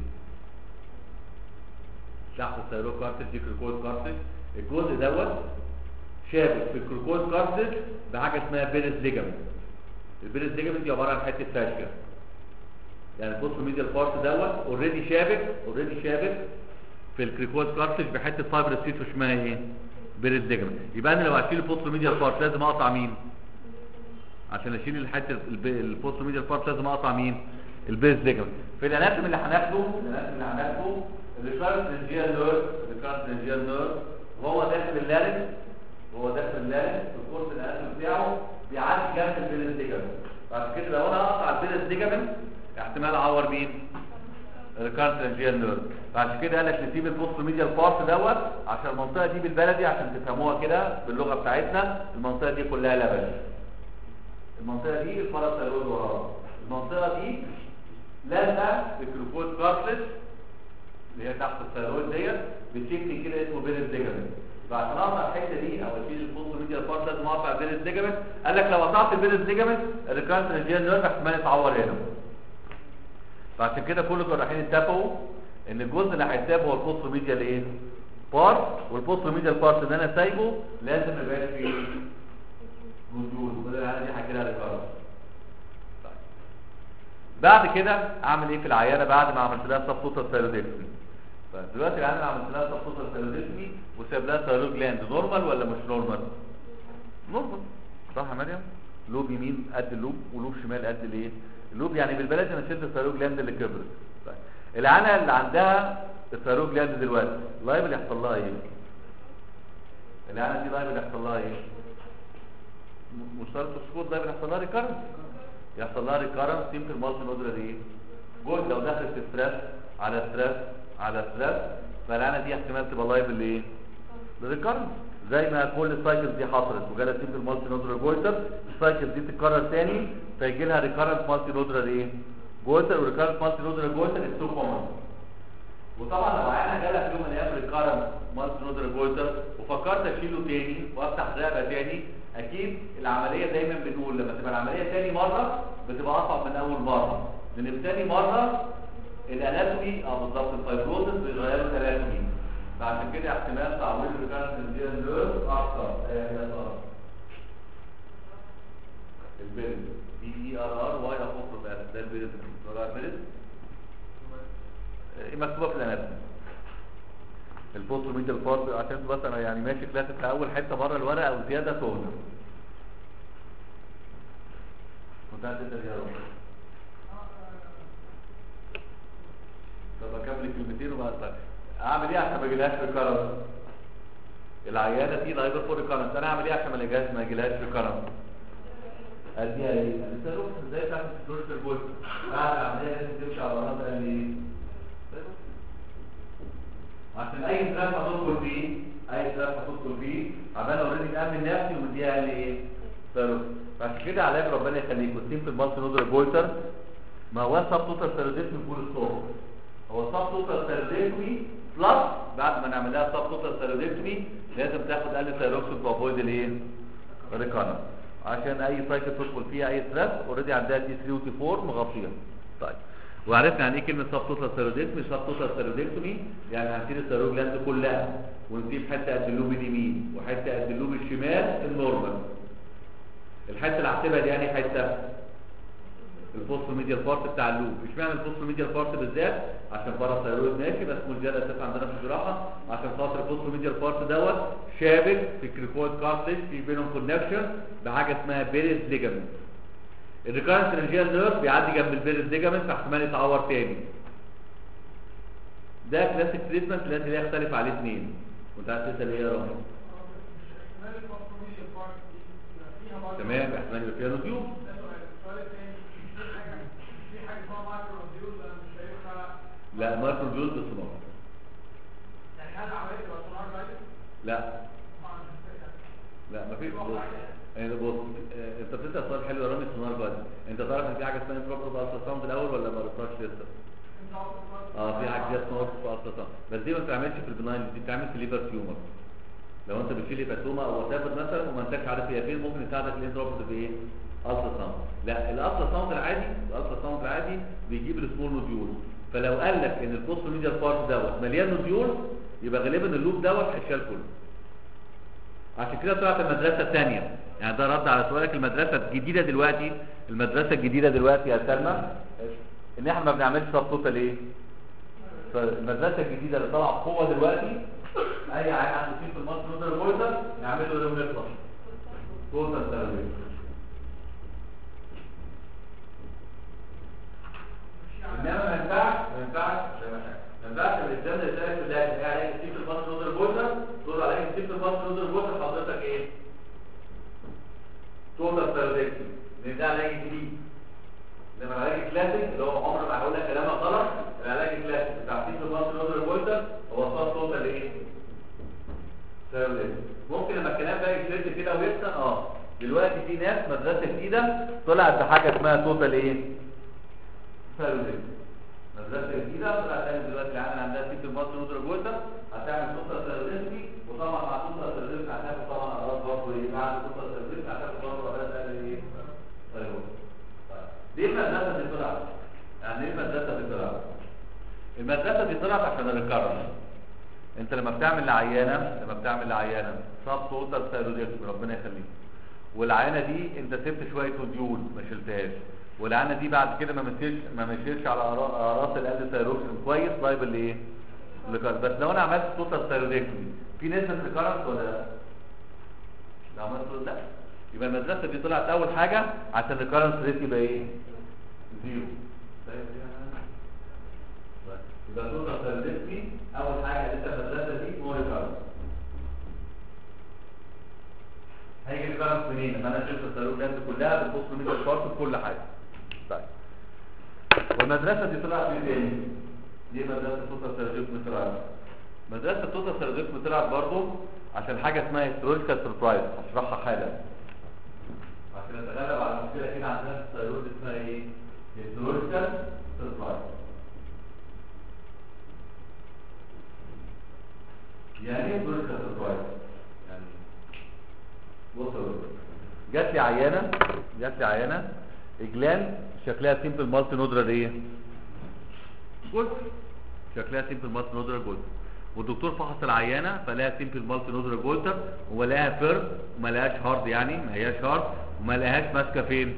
تحت الثيرويد كارتلج دي كروكويد كارتلج الجزء دوت شابك في الكروكويد كارتلج بحاجه اسمها بيرس ليجامنت البيرس ليجامنت دي عباره عن حته فاشيه يعني البوست ميديال بارت دوت اوريدي شابك اوريدي شابك في الكريكويد كارتلج بحته فايبر سيتو اسمها ايه بيرس ليجامنت يبقى انا لو هشيل البوست ميديال بارت لازم اقطع مين عشان اشيل الحته البوست ميديال بارت لازم اقطع مين البيرس ليجامنت في الاناتومي اللي هناخده الاناتومي اللي هناخده الريكارنت رينجيال نيرف الريكارنت رينجيال نيرف وهو داخل اللارنج وهو داخل اللارنج في الكورس الاناتومي بتاعه بيعدي جنب البيرس ليجامنت بعد كده لو انا اقطع البيرس ليجامنت احتمال اعور مين الريكارنت رينجيال نيرف بعد كده قال لك نسيب البوست ميديال بارت دوت عشان المنطقه دي بالبلدي عشان تفهموها كده باللغه بتاعتنا المنطقه دي كلها لبن المنطقه دي الباراثايرويد وراها المنطقه دي لازقه في الكروكويد كارتلج اللي هي تحت الثيرويد ديت بشكل كده اسمه بيرس ليجامنت بعد ما اقطع الحته دي او اشيل البوست ميديال بارت لازم اقطع البيرس ليجامنت قال لك لو قطعت البيرس ليجامنت الريكارنت رينجيال نيرف احتمال يتعور هنا فعشان كده كل الجراحين اتفقوا ان الجزء اللي هيتساب هو البوست ميديال ايه بارت والبوست ميديال بارت اللي انا سايبه لازم ما يبقاش فيه وجود بدل الحاله دي هحكي لها ريكارنت بعد كده اعمل ايه في العيانه بعد ما عملت لها سب توتال ثايرويدكتومي دلوقتي العيانه اللي عملت لها سب توتال ثايرويدكتومي وساب لها ثايرويد جلاند نورمال ولا مش نورمال نورمال صح يا مريم لوب يمين قد اللوب ولوب شمال قد الايه اللوب يعني بالبلد انا شلت الثايرويد جلاند اللي كبرت طيب العيانه اللي عندها الثيرويد جلاند دلوقتي اللايف اللي يحصل لها ايه العيانه دي لايف اللي يحصل لها ايه م- مش شرط السكوت لايف اللي يحصل لها ريكارنس يحصل لها ريكارنس سيمبل مالتي نودولار ايه جول لو دخلت في ستريس على ستريس على ستريس فالعيانه دي احتمال تبقى لايف اللي ايه الريكارنس زي ما كل السايكلز دي حصلت وجالها سيمبل مالتي نودولار جويتر السايكل دي تتكرر تاني فيجي لها ريكارنت مالتي نودولار ايه جويتر وريكارنت مالتي نودولار جويتر السو كومن وطبعا لو عينه جالها في يوم من الايام ريكارنت مالتي نودولار جويتر وفكرت اشيله تاني وافتح رقبه تاني اكيد العمليه دايما بنقول لما تبقى العمليه تاني مره بتبقى اصعب من اول مره لان في تاني مره الاناتومي اه بالظبط الفايبروزس بيغيروا الاناتومي فعشان كده احتمال تعويض الريكارنت الديال نيرف اكتر ايه هي صار البيرد بي اي ار ار واي افوكس ده البيرد ولا البيرد ايه مكتوبه في الاناتومي البوست ميديال بارت عشان بس انا يعني ماشي كلاسيك في اول حته بره الورقه او زياده تهنا كنت هتقدر يا رب طب اكمل كلمتين وما اطلع اعمل ايه عشان ما يجيلهاش ريكارنس العياده دي لايبر فور ريكارنس انا اعمل ايه عشان ما يجيلهاش ما يجيلهاش ريكارنس اديها ايه السيروكس ازاي تعمل سيروكس الجزء بعد العمليه لازم تمشي على مناطق قال ايه عشان اي تراك هتدخل فيه اي تراك هتدخل فيه عمال اوريدي مأمن نفسي ومديها قال ايه سيروكس فعشان كده علاج ربنا يخليك والسيمبل مالتي نودر جويتر ما هو سب توتال سيروديتمي بول ستوب هو سب توتال سيروديتمي بلس بعد ما نعمل لها سب توتال سيروديتمي لازم تاخد قل سيروكسين تو افويد الايه الريكارنس عشان اي سايكل تدخل فيها اي ستريس اوريدي عندها تي 3 وتي 4 مغطيه طيب وعرفنا يعني ايه كلمه سب توتال سيروديتمي سب توتال سيروديتمي يعني هنشيل السيروج جلاند كلها ونسيب حته قد اللوب اليمين وحته قد اللوب الشمال النورمال الحته اللي هحسبها دي يعني حته البوست ميديال بارت بتاع اللوب اشمعنى البوست ميديال بارت بالذات عشان بره ثيرويد ماشي بس مش ده الاساس عندنا في الجراحه عشان خاطر البوست ميديال بارت دوت شابك في الكريكويد كارتلج في بينهم كونكشن بحاجه اسمها بيريز ليجامنت الريكارنت رينجيال نيرف بيعدي جنب البيريز ليجامنت فاحتمال يتعور تاني ده كلاسيك تريتمنت الذي لا يختلف عليه اثنين وانت عايز تسال ايه يا رامي تمام احتمال يبقى فيها نوديول لا مايكرو جول بالصناعه لا لا مفيش بص يعني بص آه، انت بتسال سؤال حلو يا رامي السونار بعد انت تعرف ان في حاجه اسمها بروبر بالترا ساوند الاول ولا ما عرفتهاش لسه اه في حاجه اسمها بالترا ساوند بس دي ما بتتعملش في البناين دي بتتعمل في الليفر تيومر لو انت بتشيل هيباتوما او وات مثلا وما انتش عارف هي فين ممكن يساعدك ليه دروب بايه الترا ساوند لا الالترا ساوند العادي الالترا ساوند العادي بيجيب السمول نوديول فلو قال لك ان البوست ميديال بارت دوت مليان نوديول يبقى غالبا اللوب دوت هيشال كله عشان كده طلعت المدرسه الثانيه يعني ده رد على سؤالك المدرسه الجديده دلوقتي المدرسه الجديده دلوقتي يا سلمى ان احنا ما بنعملش سب توتال ايه فالمدرسه الجديده اللي طالعه بقوه دلوقتي اي عيان عنده سيف في المصر نودر بويتر نعمل له يوم نخلص توتال تربيه انما ما ينفعش ما ينفعش ما ينفعش الانسان اللي يسالك في الاخر ايه عليك سيف في المصر نودر بويتر تقول عليك سيف في المصر نودر بويتر حضرتك ايه توتال تربيه لان ده علاج جديد انما العلاج الكلاسيك اللي هو عمر ما هقول لك كلامك غلط العلاج الكلاسيك بتاع سيف في المصر نودر بويتر هو صار توتال ايه تربيه ممكن لما الكلام بقى يشد كده ويحسن اه دلوقتي في ناس مدرسه جديده طلعت بحاجه اسمها توتال ايه سيرفيس مدرسه جديده طلعت تعمل دلوقتي العالم عندها سيت المصر نودر جوتا هتعمل توتال سيرفيس وطبعا مع توتال سيرفيس هتاخد طبعا اعراض برضه ايه بعد توتال سيرفيس هتاخد برضه اعراض قال ايه طيب ليه المدرسه دي طلعت يعني ايه المدرسه دي طلعت المدرسه دي طلعت عشان الريكارنس انت لما بتعمل لعيانه لما بتعمل لعيانه صاب توتال ثايرويدكتومي ربنا يخليك والعيانه دي انت سبت شويه وديول ما شلتهاش والعيانه دي بعد كده ما مشيش ما مشيش على أرا- اعراض القلب ثايروكسين كويس طيب اللي ايه الريكارنس. بس لو انا عملت توتال ثايرويدكتومي في نسبه ريكارنس ولا لا لو عملت توتال- لا يبقى المدرسه دي طلعت اول حاجه عشان الريكارنس ريت يبقى ايه زيرو طيب يبقى توتال ثايرويدكتومي اول حاجه قالتها المدرسه دي نو ريكارنس هيجي الكرنس منين؟ لما انا شفت الصاروخ جلاند كلها بتبص من الفارس في كل حاجه طيب والمدرسه دي طلعت من تاني دي مدرسه توتال سيرجيكم طلعت مدرسه توتال سيرجيكم طلعت برضه عشان حاجه اسمها هيستوريكال سربرايز هشرحها حالا عشان نتغلب على المشكله كده عندنا في الثيرويد اسمها ايه؟ هيستوريكال سربرايز يعني ايه هيستوريكال سربرايز؟ يعني بصوا جات لي عيانه جات لي عيانه اجلان شكلها سيمبل مالتي نودرال ايه جزء شكلها سيمبل مالتي نودرال جزء والدكتور فحص العيانه فلاقيها سيمبل مالتي نودرال جولتر ولاقيها فيرم وما لقاهاش هارد يعني ما هياش هارد وما لقاهاش ماسكه فين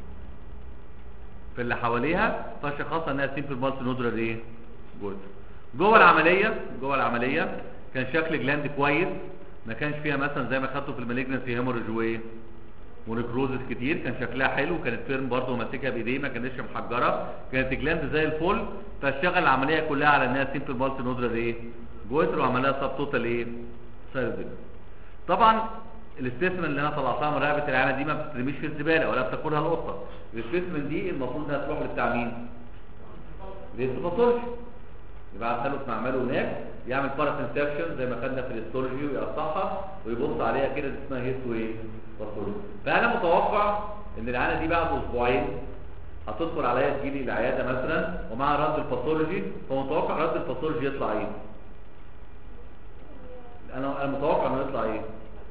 في اللي حواليها فشخصها انها سيمبل مالتي نودرال ايه جولتر جوه العمليه جوه العمليه كان شكل جلاند كويس ما كانش فيها مثلا زي ما خدته في المالجنسي هيموريج وايه ونكروزس كتير كان شكلها حلو كانت فيرم برضه ماسكها بايديه ما كانتش محجره كانت جلاند زي الفل فاشتغل العمليه كلها على انها سيمبل مالتي نودرال ايه جويتر وعملها سب توتال ايه سيرفيك طبعا السبيسمن اللي انا طلعتها من رقبه العينه دي ما بتترميش في الزباله ولا بتاكلها القطه السبيسمن دي المفروض انها تروح لبتاع مين للهيستوباثولوجي يبعتها له في معمله هناك يعمل باراسنسبشن زي ما خدنا في الهيستولوجي ويقطعها ويبص عليها كده دي اسمها هيستو ايه باثولوجي فانا متوقع ان العينه دي بعد اسبوعين هتدخل عليا تجيلي العياده مثلا ومع رد الباثولوجي فمتوقع رد الباثولوجي يطلع ايه انا انا متوقع انه يطلع ايه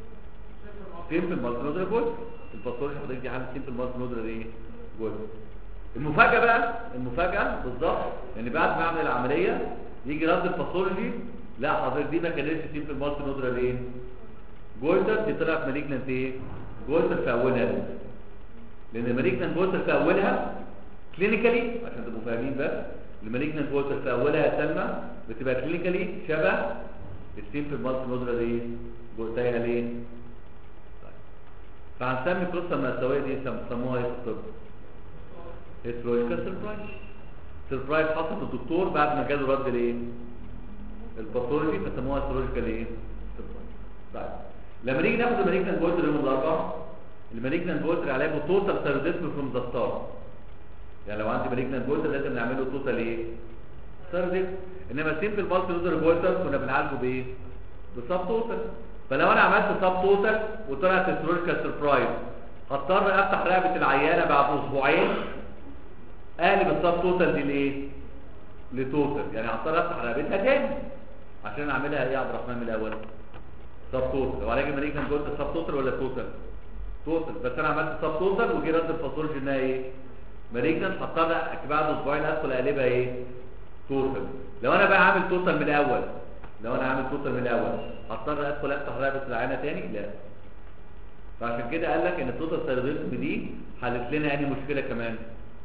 سيمبل مالتي جولد الباثولوجي حضرتك دي حاله سيمبل مالتي ايه جولد المفاجاه بقى المفاجاه بالظبط ان بعد ما اعمل العمليه يجي رد الباثولوجي لا حضرتك دي ما كانتش سيمبل مالتي نودرال ايه جولدر دي طلعت مالجنت ايه جولدر في اولها دي. لان المالجنت جولدر في اولها كلينيكالي عشان تبقوا فاهمين بس المالجنت جولدر في اولها يا سلمى بتبقى كلينيكالي شبه السيمبل مالتي نودرال ايه جولتايه ليه طيب. فهنسمي القصه المأساوية دي سموها ايه في الطب هيسترويكال سربرايز سربرايز حصل للدكتور بعد ما جاله رد الايه الباثولوجي فسموها هيسترويكال ايه سربرايز طيب لما نيجي ناخد المالجنت جولتر يوم الاربعاء المالجنت جولتر علاجه توتال سيروديزم فروم ذا ستار يعني لو عندي مالجنت جولتر لازم نعمل له توتال ايه سيروديزم انما سيمبل مالتي نودر جولتر كنا بنعالجه بايه بسب توتال فلو انا عملت سب توتال وطلعت هيسترويكال سربرايز هضطر افتح رقبه العيانه بعد اسبوعين اقلب السب توتال دي لايه لتوتال يعني هضطر افتح رقبتها تاني عشان اعملها ايه يا عبد الرحمن من الاول سب توتال لو علاج المالجنت جولتر سب توتال ولا توتال توتال بس انا عملت سب توتال وجي رد الباثولوجي انها ايه مالجنت هضطر بعد اسبوعين ادخل اقلبها ايه توتال لو انا بقى عامل توتال من الاول لو انا عامل توتال من الاول هضطر ادخل افتح رقبه العينه تاني لا فعشان كده قال لك ان التوتال سيرفيسم دي حلت لنا يعني مشكله كمان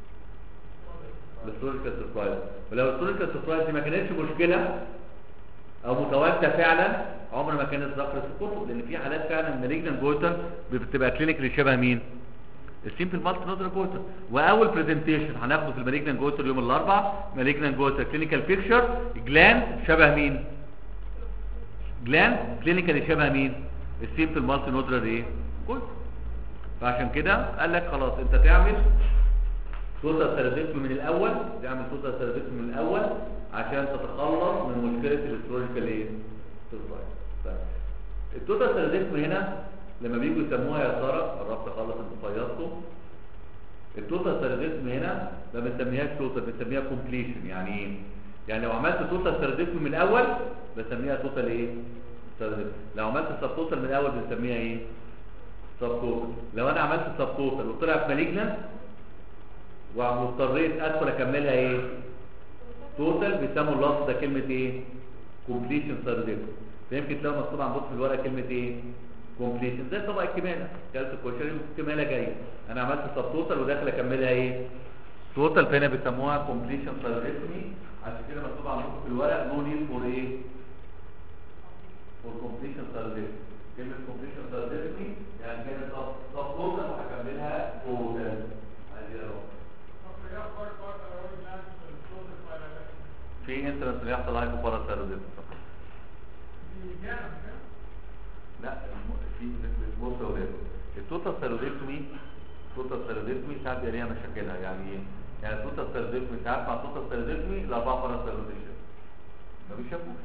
الهيستوريكال سربرايز ولو الهيستوريكال سربرايز دي ما كانتش مشكله او متواجده فعلا عمر ما كانت ذكرت في الكتب لان في حالات فعلا مالجنان جوتر بتبقى كلينيكلي شبه مين السيمبل مالتي نودر جوتر واول برزنتيشن هناخده في المالجنان جوتر يوم الاربعاء مالجنان جوتر كلينيكال بيكتشر جلاند شبه مين جلاند كلينيكالي شبه مين السيمبل مالتي نودر ايه جوتر فعشان كده قال لك خلاص انت تعمل توتال سيرفيكم من الاول تعمل توتال سيرفيكم من الاول عشان تتخلص من مشكله الاسترولوجيكال ايه سيرفايف طيب التوتال سيرفيكم هنا لما بيجوا يسموها يا ساره قربت اخلص انتوا فيضتوا التوتال سيرفيكم هنا ما بنسميهاش توتال بنسميها كومبليشن يعني ايه يعني لو عملت توتال سيرفيكم من الاول بسميها توتال ايه سيرفيكم لو عملت سب توتال من الاول بنسميها ايه سب توتال لو انا عملت سب توتال وطلعت مالجنت واضطريت ادخل اكملها ايه توتال بيسموا اللفظ ده كلمه ايه كومبليشن سيرفيكم فيمكن تلاقوا مكتوب عندكم في الورقه كلمه ايه كومبليشن زي طبق الكماله كلت الكشري والكماله جايه انا عملت سب توتال وداخل اكملها ايه توتال فهنا بيسموها كومبليشن سيرفيكمي عشان كده مكتوب عندكم في الورق نو نيد فور ايه فور كومبليشن سيرفيكمي كلمه كومبليشن سيرفيكمي يعني كانت سب توتال وهكملها توتال ادي اهو في انسرنس اللي يحصل هايبوباراثايروديزم لا الم- في بص يا ولاد التوتال ثيرودكتومي التوتال ثيرودكتومي ساعات بيبقى ليها مشاكلها يعني ايه؟ يعني التوتال ثيرودكتومي ساعات مع التوتال ثيرودكتومي الاربعه باراثايروديشن ما بيشافوش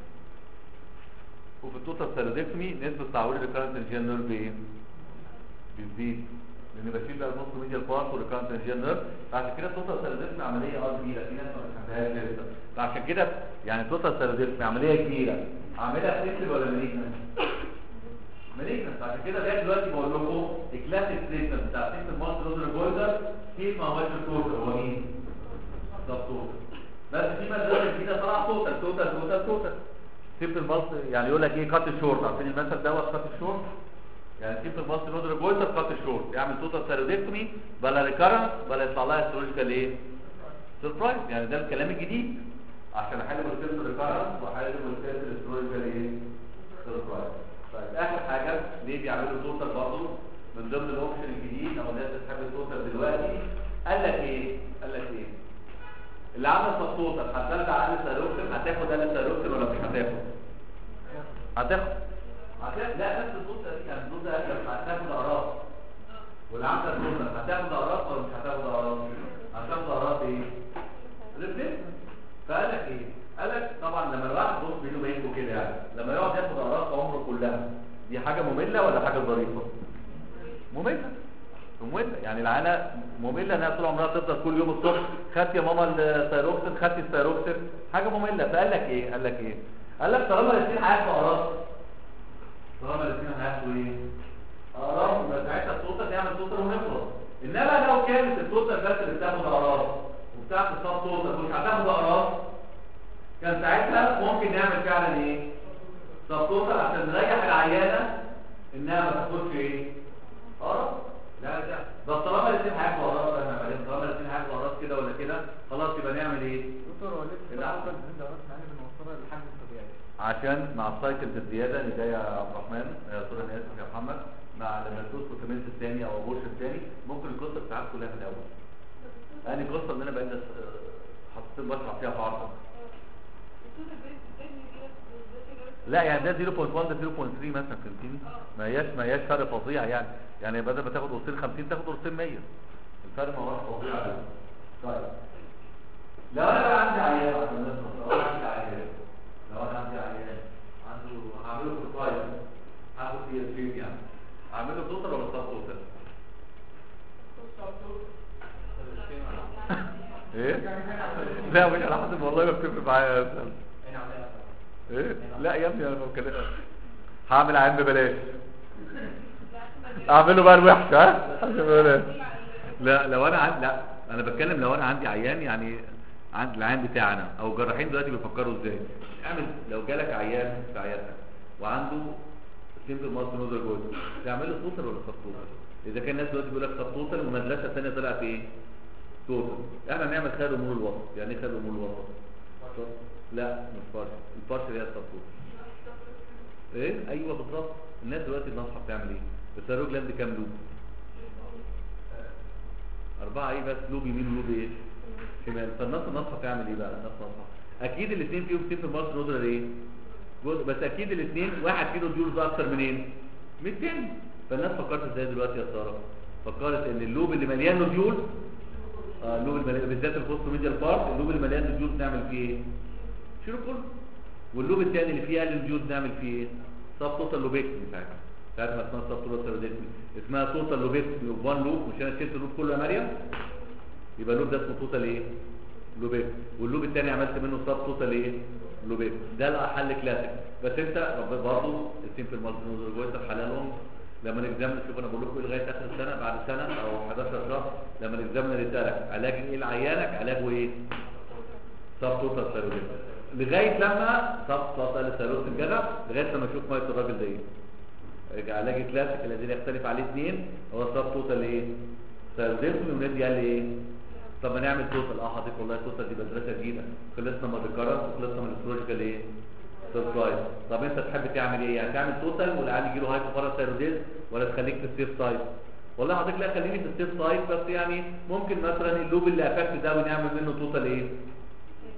وفي التوتال ثيرودكتومي نسبه تعوير الريكارنت انجيال نيرف ايه؟ بتزيد لان بشيل بقى النص ميديال بارت والريكارنت انجيال نيرف فعشان كده التوتال ثيرودكتومي عمليه اه كبيره في ناس ما بتحبهاش لسه فعشان كده يعني التوتال ثيرودكتومي عمليه كبيره اعملها سيمبل ولا مالجنت؟ مالجنت عشان كده لغايه دلوقتي بقول لكم الكلاسيك تريتمنت بتاع سيمبل مالتي نودر جولدر كيف ما هوش التوتال هو مين؟ ده التوتال بس في مدرسه جديده طلع توتال توتال توتال توتال سيمبل مالتي يعني يقول لك ايه كات شورت عارفين المثل دوت كات شورت يعني سيمبل مالتي نودر جولدر كات شورت يعمل توتال ثيرودكتومي بلا ريكارنس بلا يطلع لها هيستولوجيكال ايه؟ سربرايز يعني ده الكلام الجديد عشان احل مشكله الريكارنس واحل مشكله الهيستولوجيكال ايه؟ سربرايز طيب اخر حاجه ليه بيعملوا توتال برضه من ضمن الاوبشن الجديد او الناس بتحب التوتال دلوقتي قال لك ايه؟ قال لك ايه؟ اللي عمل سبتوتال هترجع على سيروكسين هتاخد على سيروكسين ولا مش هتاخد؟ هتاخد هتاخد لا نفس الدوسه دي يعني الدوسه اكتر هتاخد اعراض واللي عامله الدوسه هتاخد اعراض ولا مش هتاخد اعراض؟ هتاخد اعراض ايه؟ ريفلكس فقال لك ايه؟ قال لك طبعا لما الواحد بص بينه وبينكم كده يعني لما يقعد ياخد اعراض عمره كلها دي حاجه ممله ولا حاجه ظريفه؟ ممله ممله يعني العانه ممله انها طول عمرها تفضل كل يوم الصبح خدت يا ماما الثيروكسين خدت الثيروكسين حاجه ممله فقال لك ايه؟ قال لك ايه؟ قال لك طالما الاثنين هياخدوا اعراض طالما الاثنين هياخدوا ايه؟ اعراض يبقى ساعتها التوتال يعمل توتال ونخلص انما لو كانت التوتال بس اللي بتاخد اعراض وبتاعت الصاب توتال مش هتاخد اعراض كان ساعتها ممكن نعمل فعلا ايه؟ صاب توتال عشان نريح العيانه انها ما تاخدش ايه؟ اعراض لا لا بس طالما الاثنين هياخدوا اعراض انا بعدين طالما الاثنين هياخدوا اعراض كده ولا كده خلاص يبقى نعمل ايه؟ دكتور هو ليه العقل. الافضل ان دورات معانا بنوصلها للحد الطبيعي عشان مع السايكل الزياده اللي جايه يا عبد الرحمن يا سوري انا اسف يا محمد مع لما تدخل في ميلز الثاني او ابورش الثاني ممكن القصه بتاعتك كلها من الاول يعني القصه اللي انا بقيت حطيت بشرح فيها في عرضك لا يعني ده 0.1 ده 0.3 مثلا فهمتني ما هياش ما هياش فرق فظيع يعني يعني بدل ما تاخد قرصين 50 تاخد قرصين 100 الفرق ما هوش فظيع يعني. طيب لو انا بقى عندي عيان عشان نخلص، لو انا عندي عيان لو انا عندي عيان عنده هعمله بروفايل هاخد فيه الشيب يعني اعمله توتال ولا سب توتال؟ ايه؟ لا مش على حسب والله ما بتفرق معايا يا أستاذ. ايه؟ لا يا ابني انا بتكلم هعمل عين ببلاش اعمله بقى الوحش ها؟ عشان ببلاش لا لو انا عندي لا انا بتكلم لو انا عندي عيان يعني عند العيان بتاعنا او الجراحين دلوقتي بيفكروا ازاي اعمل لو جالك عيان في عيادتك وعنده سيمبل مالتي نودر جوز تعمل له توتال ولا سب توتال اذا كان الناس دلوقتي بيقول لك سب توتال والمدرسه الثانيه طلعت ايه توتال احنا نعمل خير امور الوسط يعني ايه خير امور الوسط لا مش بارش البارش هي السب توتال ايه ايوه بالظبط الناس دلوقتي النصحه بتعمل ايه الثيرويد جلاند كام لوب أربعة إيه بس لوب يمين ولوب إيه؟ شمال فالنص النصحة تعمل إيه بقى؟ النص نصحة أكيد الاثنين فيهم سيف المارس نودر إيه؟ جزء بس أكيد الاثنين واحد فيهم ديولز أكتر منين؟ من التاني فالناس فكرت إزاي دلوقتي يا سارة؟ فكرت إن اللوب اللي مليان نوديول آه اللوب المليان بالذات الفوست ميديال بارت اللوب اللي مليان نوديول نعمل فيه إيه؟ شيله كله واللوب الثاني اللي فيه أقل نوديول نعمل فيه إيه؟ سب توتال لوبيكتومي ساعتها ساعتها ما اسمها سب توتال سيروديكتومي اسمها توتال لوبيكتومي اوف وان لوب مش انا شلت اللوب كله يا مريم يبقى اللوب ده اسمه توتال ايه لوبيك واللوب الثاني عملت منه سب توتال ايه لوبيك ده لا حل كلاسيك بس انت رب- برضه السيمبل مالتي نوزر جويتر حلالهم لما نكزامن شوف انا بقول لكم إيه لغايه اخر السنه بعد سنه او 11 شهر لما نكزامن يسالك علاج ايه لعيانك علاجه ايه سب توتال سيروديكتومي لغايه لما سب توتال سيروديكتومي جدع لغايه لما اشوف ميه الراجل ده ايه علاج كلاسيك الذي لا يختلف عليه اثنين هو السب توتال ايه سيروديكتومي ونادي قال لي ايه طب ما نعمل توتال اه حضرتك والله توتال دي مدرسه جديده خلصنا من الريكارنس وخلصنا من الهيستولوجيكال ايه سربرايز طب انت تحب تعمل ايه يعني تعمل توتال والعيال يجي له هايبوباراثايروديز ولا تخليك في السيف سايد والله حضرتك لا خليني في السيف سايد بس يعني ممكن مثلا اللوب اللي افكت ده ونعمل منه توتال ايه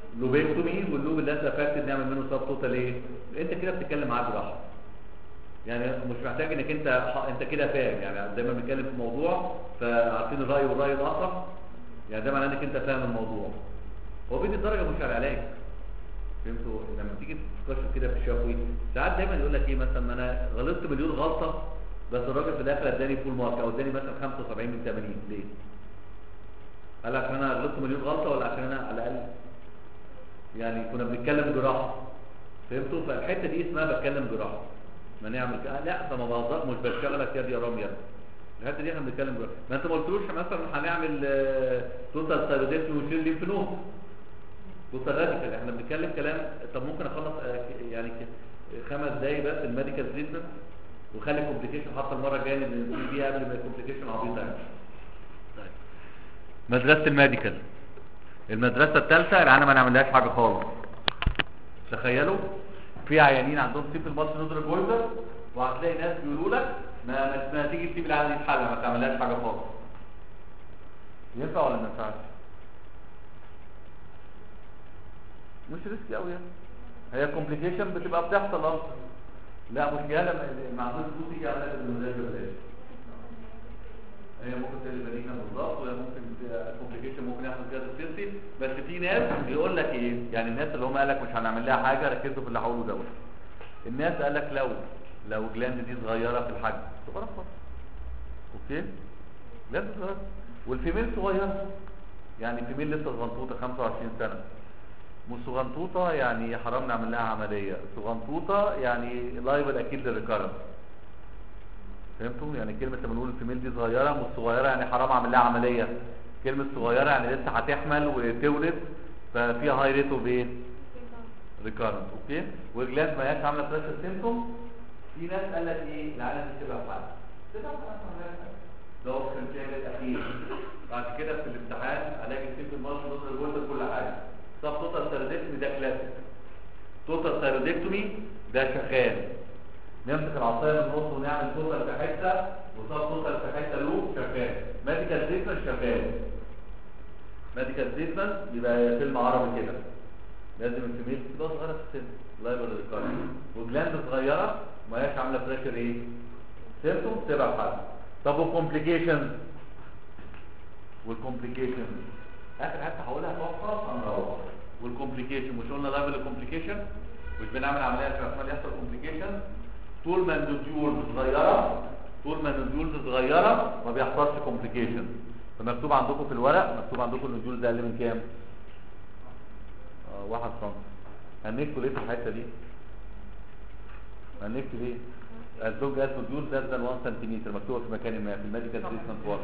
لوبيكتومي واللوب اللي افكتد نعمل منه سب توتال ايه انت كده بتتكلم معاه جراحه يعني مش محتاج انك انت انت كده فاهم يعني دايما بنتكلم في موضوع فعارفين الراي والراي الاخر يعني ده معناه انك انت فاهم الموضوع هو بيدي الدرجه مش على العلاج فهمتوا لما تيجي تفكر كده في الشفوي ساعات دايما يقول لك ايه مثلا ما انا غلطت مليون غلطه بس الراجل في الاخر اداني فول مارك او اداني مثلا 75 من 80 ليه؟ قال لك انا غلطت مليون غلطه ولا عشان انا على الاقل يعني كنا بنتكلم جراحه فهمتوا فالحته دي اسمها بتكلم جراحه ما نعمل كده لا فما بهزر مش بشتغلك يد يا رامي الحته دي احنا بنتكلم جراحه ما انت ما قلتلوش مثلا هنعمل توتال سيروديت وشيل ليمف نود توتال راديكال احنا بنتكلم كلام طب ممكن اخلص آه، يعني ك- خمس دقايق بس الميديكال تريتمنت وخلي الكومبليكيشن حتى المره الجايه نبتدي بيها قبل ما الكومبليكيشن عبيطه يعني طيب. مدرسه الميديكال المدرسه الثالثه العيانه ما نعملهاش حاجه خالص تخيلوا في عيانين عندهم سيمبل مالتي نودر جويتر وهتلاقي ناس بيقولوا لك ما, ما, ما تيجي تسيب العيانه دي في حالها ما تعملهاش حاجه خالص ينفع ولا ما ينفعش مش ريسكي قوي يعني هي كومبليكيشن بتبقى بتحصل اصلا لا مشكله لما المعمول فلوس يجي على المزاج بلاش هي ممكن تبقى بديهه بالظبط وهي ممكن كومبليكيشن ممكن يحصل فيها توكسيسيتي بس في ناس بيقول لك ايه يعني الناس اللي هم قال لك مش هنعمل لها حاجه ركزوا في اللي هقوله دوت الناس قال لك لو لو جلاند دي صغيره في الحجم تبقى خلاص اوكي جلاند صغيره والفيميل صغيره يعني فيميل لسه صغنطوطه 25 سنه مش صغنطوطه يعني حرام نعمل لها عمليه صغنطوطه يعني لايبل اكيد للريكارنس فهمتوا يعني كلمه لما نقول الفيميل دي صغيره مش صغيره يعني حرام اعمل لها عمليه كلمه صغيره يعني لسه هتحمل وتولد ففيها هاي ريت اوف ايه ريكارنس اوكي والجلاند ما هياش عامله بريشر سيمتوم في ناس قال لك ايه العالم دي تبقى في حالها تبقى في حالها ده اوبشن ثالث اخير بعد كده في الامتحان الاقي سيمبل مالتي نوتر جولد كل حاجه طب توتال سيرودكتومي ده كلاسيك توتال سيرودكتومي ده شغال نمسك العصايه من النص ونعمل توتال في حته وصاب توتال في حته لوب شغال ميديكال تريتمنت شغال ميديكال تريتمنت يبقى فيلم عربي كده لازم الفيميل تبقى صغيره في السن لايبر ريكارد وجلاند صغيره ما هياش عامله بريشر ايه سيمتوم تبقى في حالها طب والكومبليكيشنز والكومبليكيشن اخر حته هقولها توقف هنروح والكومبليكيشن مش قلنا ليفل الكومبليكيشن مش بنعمل عمليه عشان احتمال يحصل كومبليكيشن طول ما النوديولز صغيره طول ما النوديولز صغيره ما بيحصلش كومبليكيشن فمكتوب عندكم في الورق مكتوب عندكم النوديولز اقل من كام؟ آه واحد سم هنكتب ايه في الحته دي؟ هنكتب ايه؟ الزوج اس نوديول ده ده 1 سنتيمتر مكتوبه في مكان ما في الميديكال تريتمنت ورق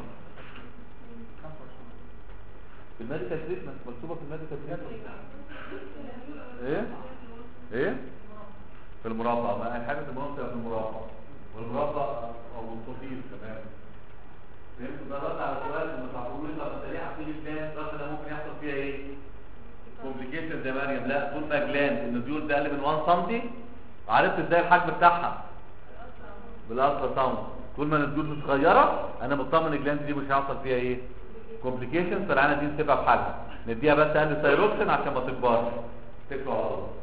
في الميديكال تريتمنت مكتوبه في الميديكال تريتمنت ايه ايه في المربع ما الحاجه في المربع في المربع والمربع او الصفير كمان فهمت ده رد على سؤال لما تعرفوا لي طب انت ليه هتيجي بلان الرد ده ممكن يحصل فيها ايه كومبليكيشن زي مريم لا طول ما جلاند النوديول ده اقل من 1 سم عرفت ازاي الحجم بتاعها بالالترا ساوند طول ما النوديول صغيره انا مطمن الجلاند دي مش هيحصل فيها ايه كومبليكيشن فالعينه دي نسيبها في حالها نديها بس اقل سيروكسين عشان ما تكبرش تكبر على طول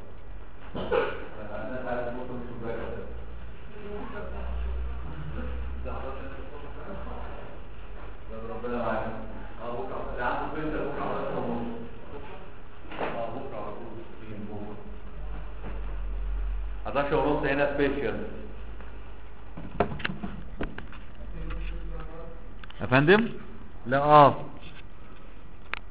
ربنا معاك اه بكره ده عنده فيلم بكره على طول اه بكره على طول فين بكره 11 ونص هنا سبيشال يا فندم لا اه